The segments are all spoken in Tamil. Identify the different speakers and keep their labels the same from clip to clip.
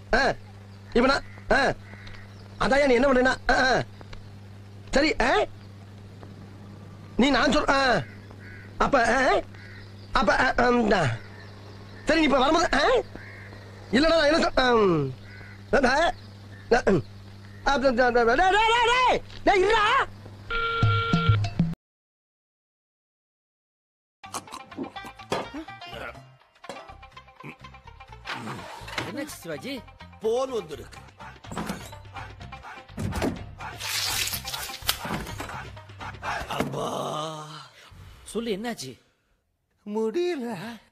Speaker 1: ஆ, இப்ப நான் ஆ, அதான் நீ என்ன பண்றேன்னா ஆ, ஆ. சரி ஆ? நீ நான் சொல் ஆ. அப்ப ஆ, அப்ப ஆ, ம், ஆ. சரி நீ இப்ப வரும்போது ஆ? இல்லடா நான் என்ன சொல் ஆம். ஆ, ஆ, ம். அப்ப, டேய், டேய், டேய், டேய், டேய், டேய், இருடா.
Speaker 2: என்னாச்சு சிவாஜி
Speaker 3: போன் வந்திருக்கு அப்பா
Speaker 2: சொல்லு என்னாச்சு
Speaker 3: முடியல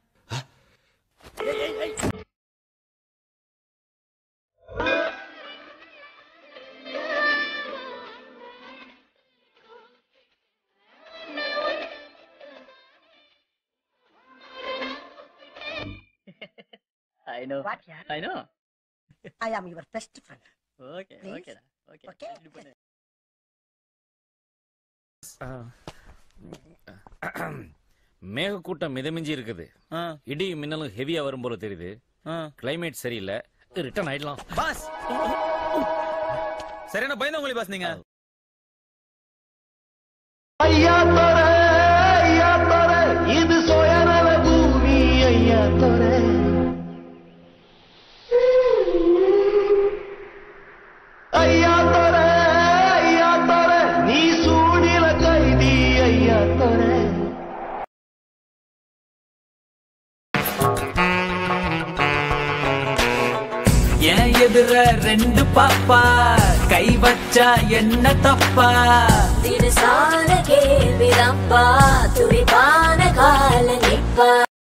Speaker 4: I know.
Speaker 5: What, yeah?
Speaker 4: I know.
Speaker 5: I am your best friend.
Speaker 4: Okay,
Speaker 5: Please?
Speaker 4: okay, okay.
Speaker 5: Okay?
Speaker 4: இது பண்ணு.
Speaker 6: மேகக்கூட்டம் மிதமிஞ்சி இருக்குது
Speaker 4: ஆ,
Speaker 6: இடி மின்னலும் ஹெவியா வரும் போல தெரியுது
Speaker 4: ஆ.
Speaker 6: கிளைமேட் சரியில்லை ரிட்டர்ன் ஆயிடலாம்
Speaker 4: பாஸ் சரியான பயந்தவங்களே பாஸ் நீங்க
Speaker 7: ஐயா தொர ஐயா தொர இது சுயநல பூமி ஐயா தொர ஐயா தொர ஐயா தொர நீ சூடில கைதி ஐயா தொர
Speaker 8: என் எதிர ரெண்டு பாப்பா கை வச்சா என்ன தப்பா
Speaker 9: தினசான கேள்விதப்பா துடிப்பான கால நிப்பா